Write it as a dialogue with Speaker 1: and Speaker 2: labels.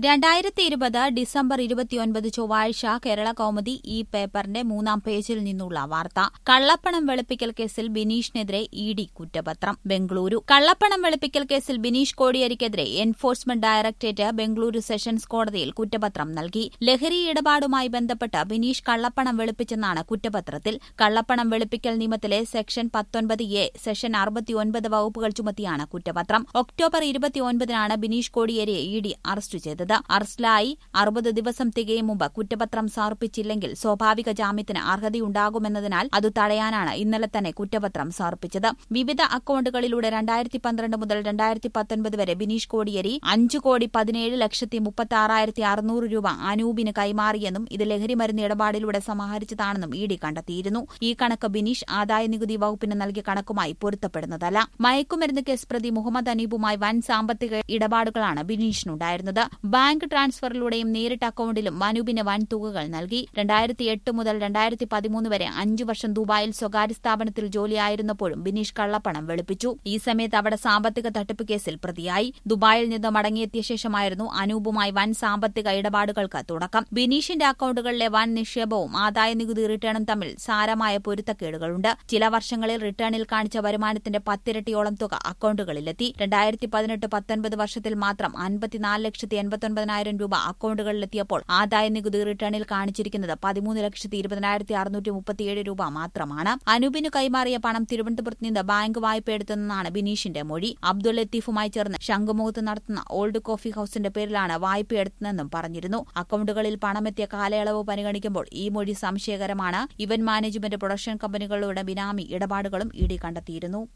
Speaker 1: രണ്ടായിരത്തി ഇരുപത് ഡിസംബർ ഇരുപത്തിയൊൻപത് ചൊവ്വാഴ്ച കേരള കൗമുദി ഈ പേപ്പറിന്റെ മൂന്നാം പേജിൽ നിന്നുള്ള വാർത്ത കള്ളപ്പണം വെളുപ്പിക്കൽ കേസിൽ ബിനീഷിനെതിരെ ഇ ഡി കുറ്റപത്രം ബംഗളൂരു കള്ളപ്പണം വെളുപ്പിക്കൽ കേസിൽ ബിനീഷ് കോടിയേരിക്കെതിരെ എൻഫോഴ്സ്മെന്റ് ഡയറക്ടറേറ്റ് ബംഗളൂരു സെഷൻസ് കോടതിയിൽ കുറ്റപത്രം നൽകി ലഹരി ഇടപാടുമായി ബന്ധപ്പെട്ട് ബിനീഷ് കള്ളപ്പണം വെളുപ്പിച്ചെന്നാണ് കുറ്റപത്രത്തിൽ കള്ളപ്പണം വെളുപ്പിക്കൽ നിയമത്തിലെ സെക്ഷൻ പത്തൊൻപത് എ സെഷൻ അറുപത്തിയൊൻപത് വകുപ്പുകൾ ചുമത്തിയാണ് കുറ്റപത്രം ഒക്ടോബർ ഇരുപത്തിയൊൻപതിനാണ് ബിനീഷ് കോടിയേരിയെ ഇ ഡി അറസ്റ്റ് ചെയ്തത് അറസ്റ്റിലായി അറുപത് ദിവസം തികയും മുമ്പ് കുറ്റപത്രം സമർപ്പിച്ചില്ലെങ്കിൽ സ്വാഭാവിക ജാമ്യത്തിന് അർഹതയുണ്ടാകുമെന്നതിനാൽ അത് തടയാനാണ് ഇന്നലെ തന്നെ കുറ്റപത്രം സമർപ്പിച്ചത് വിവിധ അക്കൌണ്ടുകളിലൂടെ രണ്ടായിരത്തി പന്ത്രണ്ട് മുതൽ രണ്ടായിരത്തി പത്തൊൻപത് വരെ ബിനീഷ് കോടിയേരി അഞ്ചു കോടി പതിനേഴ് ലക്ഷത്തി മുപ്പത്തി ആറായിരത്തി അറുന്നൂറ് രൂപ അനൂപിന് കൈമാറിയെന്നും ഇത് ലഹരിമരുന്ന് ഇടപാടിലൂടെ സമാഹരിച്ചതാണെന്നും ഇ ഡി കണ്ടെത്തിയിരുന്നു ഈ കണക്ക് ബിനീഷ് ആദായനികുതി വകുപ്പിന് നൽകിയ കണക്കുമായി പൊരുത്തപ്പെടുന്നതല്ല മയക്കുമരുന്ന് കേസ് പ്രതി മുഹമ്മദ് അനീബുമായി വൻ സാമ്പത്തിക ഇടപാടുകളാണ് ബിനീഷിനുണ്ടായിരുന്നത് ബാങ്ക് ട്രാൻസ്ഫറിലൂടെയും നേരിട്ട് അക്കൌണ്ടിലും അനൂപിന് വൻ തുകകൾ നൽകി രണ്ടായിരത്തി എട്ട് മുതൽ രണ്ടായിരത്തി പതിമൂന്ന് വരെ അഞ്ചു വർഷം ദുബായിൽ സ്വകാര്യ സ്ഥാപനത്തിൽ ജോലിയായിരുന്നപ്പോഴും ബിനീഷ് കള്ളപ്പണം വെളുപ്പിച്ചു ഈ സമയത്ത് അവിടെ സാമ്പത്തിക തട്ടിപ്പ് കേസിൽ പ്രതിയായി ദുബായിൽ നിന്ന് മടങ്ങിയെത്തിയ ശേഷമായിരുന്നു അനൂപുമായി വൻ സാമ്പത്തിക ഇടപാടുകൾക്ക് തുടക്കം ബിനീഷിന്റെ അക്കൌണ്ടുകളിലെ വൻ നിക്ഷേപവും ആദായനികുതി റിട്ടേണും തമ്മിൽ സാരമായ പൊരുത്തക്കേടുകളുണ്ട് ചില വർഷങ്ങളിൽ റിട്ടേണിൽ കാണിച്ച വരുമാനത്തിന്റെ പത്തിരട്ടിയോളം തുക അക്കൌണ്ടുകളിലെത്തി രണ്ടായിരത്തി പതിനെട്ട് പത്തൊൻപത് വർഷത്തിൽ മാത്രം അൻപത്തിനാല് ലക്ഷത്തി എൺപത്തൊൻപതിനായിരം രൂപ അക്കൌണ്ടുകളിലെത്തിയപ്പോൾ ആദായനികുതി റിട്ടേണിൽ കാണിച്ചിരിക്കുന്നത് പതിമൂന്ന് ലക്ഷത്തി ഇരുപതിനായിരത്തി അറുന്നൂറ്റി മുപ്പത്തിയേഴ് രൂപ മാത്രമാണ് അനൂപിന് കൈമാറിയ പണം തിരുവനന്തപുരത്ത് നിന്ന് ബാങ്ക് വായ്പ എടുത്തെന്നാണ് ബിനീഷിന്റെ മൊഴി അബ്ദുൾ ലത്തീഫുമായി ചേർന്ന് ശംഖുമുഖത്ത് നടത്തുന്ന ഓൾഡ് കോഫി ഹൌസിന്റെ പേരിലാണ് വായ്പ എടുത്തതെന്നും പറഞ്ഞിരുന്നു അക്കൌണ്ടുകളിൽ പണമെത്തിയ കാലയളവ് പരിഗണിക്കുമ്പോൾ ഈ മൊഴി സംശയകരമാണ് ഇവന്റ് മാനേജ്മെന്റ് പ്രൊഡക്ഷൻ കമ്പനികളുടെ ബിനാമി ഇടപാടുകളും ഇ ഡി കണ്ടെത്തിയിരുന്നു